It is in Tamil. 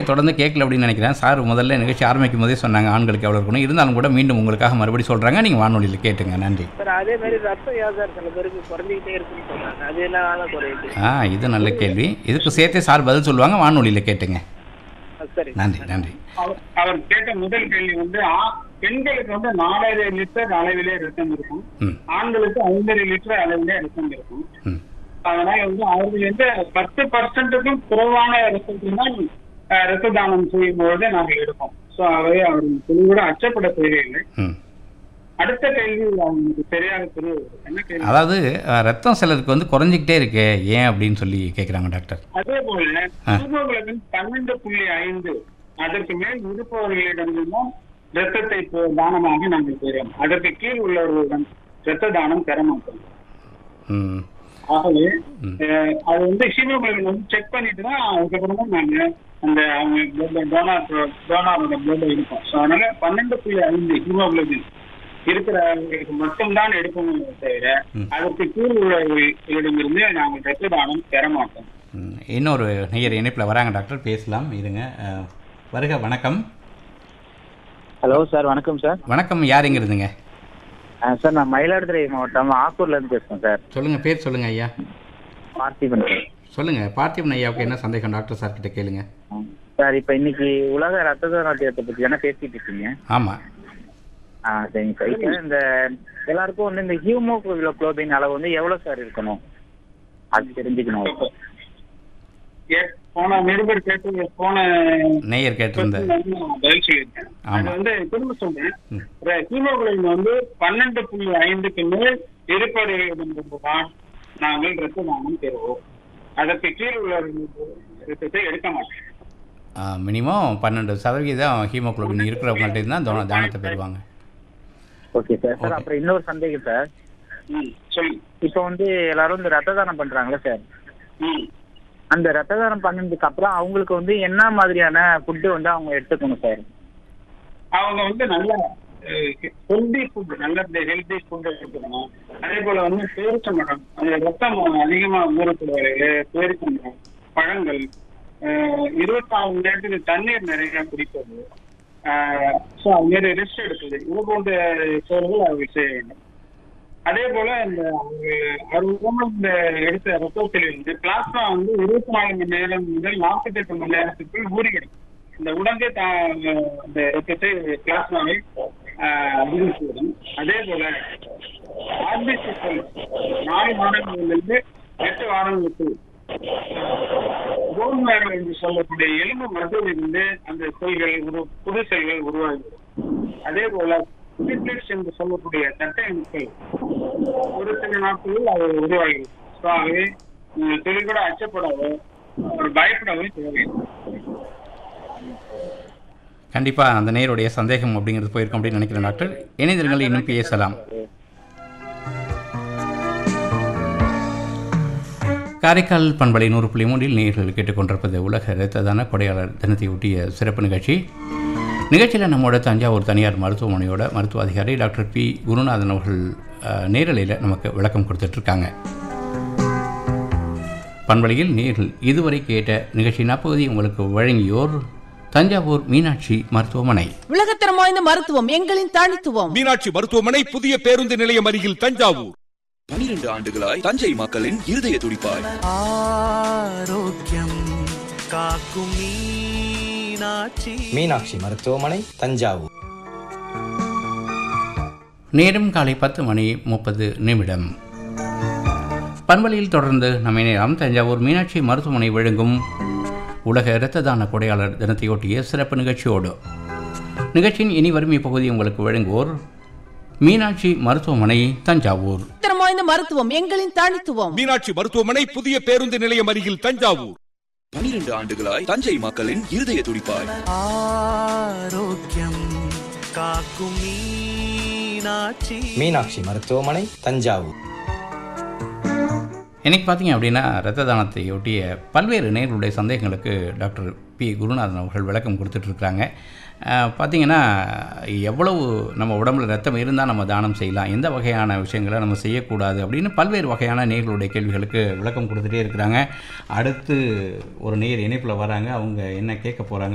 தொடர்ந்து கேட்கல அப்படின்னு நினைக்கிறேன் சார் முதல்ல நிகழ்ச்சி ஆரம்பிக்கும் போதே சொன்னாங்க ஆண்களுக்கு எவ்வளோ இருக்கணும் இருந்தாலும் கூட மீண்டும் உங்களுக்காக மறுபடியும் சொல்கிறாங்க நீங்கள் வானொலியில் கேட்டுங்க நன்றி சார் அதே மாதிரி ரத்தம் ஏன் சார் சில பேருக்கு குறைஞ்சிக்கிட்டே இருக்குன்னு சொல்றாங்க அது என்னால குறையுது ஆ இது நல்ல கேள்வி இதுக்கு சேர்த்தே சார் பதில் சொல்லுவாங்க வானொலியில் கேட்டுங்க அது சரி நன்றி நன்றி அவர் அவர் கேட்ட முதல் கேள்வி வந்து ஆ- பெண்களுக்கு வந்து நாலரை லிட்டர் அளவிலே ரத்தம் இருக்கும் ம் ஆண்களுக்கு ஐந்தரை லிட்டர் அளவிலே ரத்தம் இருக்கும் ம் அதனால வந்து அவர்கள் வந்து பத்து பர்சன்ட்டுக்கும் குறைவான ரத்தத்தை தான் அஹ், ரத்த தானம் செய்யும் பொழுது நாங்கள் எடுப்போம் ஸோ ஆகவே அவர் தெளிவோட அச்சப்பட தேவையில்லை ம் அடுத்த கேள்வி அவங்களுக்கு தெரியாத புரியுது என்ன கேள்வி அதாவது அஹ், ரத்தம் சிலருக்கு வந்து குறைஞ்சிக்கிட்டே இருக்கே ஏன் அப்படின்னு சொல்லி கேட்குறாங்க டாக்டர் அதே போல ஆ. ஹீமோகுளோபின் பன்னெண்டு புள்ளி ஐந்து அதற்கு மேல் இருப்பவர்களிடம்தான் ரத்தத்தை இப்போ தானமாக நாங்கள் பெறுவோம் அதற்கு கீழ் உள்ளவர்களிடம் ரத்த தானம் பெற மாட்டோம் ம் ஆகவே ம். அஹ், அது வந்து ஹீமோகுளோபின் வந்து செக் பண்ணிட்டு தான் அதுக்கப்புறமா நாங்க அந்த அவங்க பிளட் டோனார் டோனாரோட பிளட் எடுப்போம் ஸோ அதனால பன்னெண்டு புள்ளி ஐந்து ஹீமோகுளோபின் இருக்கிறவங்களுக்கு மட்டும்தான் எடுப்போமே தவிர ம். அதற்கு கீழ் உள்ளவர்களிடமிருந்து நாங்கள் ரத்த தானம் பெற மாட்டோம் ம், இன்னொரு நேயர் இணைப்பில் வராங்க டாக்டர் பேசலாம் இருங்க அஹ், வருக வணக்கம் ஹலோ சார் வணக்கம் சார் வணக்கம் யாருங்கிறதுங்க ஆ, சார் நான் மயிலாடுதுறை மாவட்டம் ஆக்கூர்ல இருந்து பேசுறேன் சார் சொல்லுங்கள் பேர் சொல்லுங்கள் ஐயா பார்த்திபன் சார் சொல்லுங்கள் பார்த்திபன் ஐயாவுக்கு என்ன சந்தேகம் டாக்டர் சார் கிட்ட கேளுங்க ஆ. சார் இப்போ இன்னைக்கு உலக ரத்த தான தினத்தை பத்தி தானே பேசிட்டு இருக்கீங்க ஆமாம் ஆ சரிங்க சார் இப்போ இந்த எல்லாருக்கும் வந்து இந்த ஹியூமோகுளோபின் அளவு வந்து எவ்வளவு சார் இருக்கணும் அது தெரிஞ்சுக்கணும் ஏ- போன நிருபர் கேட்டு போன நேயர் கேட்டிருந்த question வந்து நான் பதில் சொல்லியிருக்கேன் ஆமா. அது வந்து திரும்ப சொல்றேன் ம். ஹீமோகுளோபின் வந்து பன்னெண்டு புள்ளி ஐந்துக்கு மேல் இருப்பவர்களிடமிருந்துதான் நாங்கள் ரத்த தானம் பெறுவோம் அதற்கு கீழ் உள்ள ரத்தத்தை எடுக்க மாட்டோம் மினிமம் பன்னெண்டு சதவிகிதம் ஹீமோகுளோபின் இருக்கிறவங்கள்ட்ட தான் தான தானத்தை பெறுவாங்க ஓகே சார் சார் அப்புறம் இன்னொரு சந்தேகம் சார் ம், சொல்லுங்க இப்போ வந்து எல்லாரும் இந்த ரத்த தானம் பண்றாங்களே சார் ம். அந்த ரத்த தானம் பண்ணதுக்கு அப்புறம் அவங்களுக்கு வந்து என்ன மாதிரியான ஃபுட்டு வந்து அவங்க எடுத்துக்கணும் சார் அவங்க வந்து நல்ல ஹெல்தி ஃபுட் நல்ல ஹெல்தி ஃபுட் எடுத்துக்கணும் அதே போல வந்து பேரிச்சம்பழம் அந்த ரத்தம் அதிகமா ஊறக்கூடிய பேரிச்சம்பழம் பழங்கள் இருபத்தி நாலு மணி நேரத்துக்கு தண்ணீர் நிறைய குடிப்பது ஸோ அது மாதிரி ரெஸ்ட் எடுக்குது இது போன்ற செயல்கள் அவர்கள் செய்ய வேண்டும் அதே போல இந்த அறுபது இந்த எடுத்த ரத்தத்தில் இருந்து பிளாஸ்மா வந்து இருபத்தி நாலு மணி நேரம் முதல் நாற்பத்தி எட்டு மணி நேரத்துக்குள் ஊறிவிடும் இந்த உடம்பே தா இந்த ரத்தத்தை பிளாஸ்மாவை அதிகரித்துவிடும் அதே போல ஆர்பிசி செல் நாலு மாதங்களிலிருந்து எட்டு வாரங்களுக்கு போன் மேரோ என்று சொல்லக்கூடிய எலும்பு மருத்துவம் இருந்து அந்த செல்கள் உரு புது செல்கள் உருவாகிவிடும் அதே போல பிளேட்ஸ் என்று சொல்லக்கூடிய தட்டை அணுக்கள் ஒரு சில நாட்களில் அது உருவாகிவிடும் ஸோ ஆகவே நீங்கள் தொழில் கூட அச்சப்படாதோ ஒரு பயப்படவே தேவையில்லை கண்டிப்பாக அந்த நேயருடைய சந்தேகம் அப்படிங்கிறது போயிருக்கும் அப்படின்னு நினைக்கிறேன் டாக்டர் இணைந்திருங்கள் இன்னும் பேசலாம் காரைக்கால் பண்பலை நூறு புள்ளி மூன்றில் நேயர்கள் கேட்டுக்கொண்டிருப்பது உலக இரத்த தான கொடையாளர் தினத்தை ஒட்டிய சிறப்பு நிகழ்ச்சி நிகழ்ச்சியில் நம்மோட தஞ்சாவூர் தனியார் மருத்துவமனையோட மருத்துவ அதிகாரி டாக்டர் பி குருநாதன் அவர்கள் அஹ், நேரலையில் நமக்கு விளக்கம் கொடுத்துட்ருக்காங்க பண்பலையில் நேர்கள் இதுவரை கேட்ட நிகழ்ச்சியின் அப்பகுதி உங்களுக்கு வழங்கியோர் தஞ்சாவூர் மீனாட்சி மருத்துவமனை உலகத்தரம் வாய்ந்த மருத்துவம் எங்களின் தனித்துவம் மீனாட்சி மருத்துவமனை புதிய பேருந்து நிலையம் அருகில் தஞ்சாவூர் பனிரெண்டு ஆண்டுகளாய் தஞ்சை மக்களின் இருதய துடிப்பாய் ஆரோக்கியம் காக்கும் மீனாட்சி மீனாட்சி மருத்துவமனை தஞ்சாவூர் நேரம் காலை பத்து மணி முப்பது நிமிடம் பண்பலையில் தொடர்ந்து நம்ம இணையம் தஞ்சாவூர் மீனாட்சி மருத்துவமனை வழங்கும் உலக இரத்த தான கொடையாளர் தினத்தையொட்டிய சிறப்பு நிகழ்ச்சியோடு நிகழ்ச்சியின் இனி வரும் இப்பகுதி உங்களுக்கு வழங்குவோர் மீனாட்சி மருத்துவமனை தஞ்சாவூர் உலகத்தரம் வாய்ந்த மருத்துவம் எங்களின் தனித்துவம் மீனாட்சி மருத்துவமனை புதிய பேருந்து நிலையம் அருகில் தஞ்சாவூர் பனிரெண்டு ஆண்டுகளாய் தஞ்சை மக்களின் இருதய துடிப்பாய் ஆரோக்கியம் காக்கும் மீனாட்சி மீனாட்சி மருத்துவமனை தஞ்சாவூர் இன்னைக்கு பார்த்தீங்க அப்படின்னா இரத்த தானத்தை ஒட்டிய பல்வேறு நேர்களுடைய சந்தேகங்களுக்கு டாக்டர் பி குருநாதன் அவர்கள் விளக்கம் கொடுத்துட்ருக்குறாங்க பார்த்தீங்கன்னா எவ்வளவு நம்ம உடம்புல ரத்தம் இருந்தால் நம்ம தானம் செய்யலாம் எந்த வகையான விஷயங்களை நம்ம செய்யக்கூடாது அப்படின்னு பல்வேறு வகையான நேர்களுடைய கேள்விகளுக்கு விளக்கம் கொடுத்துட்டே இருக்கிறாங்க அடுத்து ஒரு நேர் இணைப்பில் வராங்க அவங்க என்ன கேட்க போகிறாங்க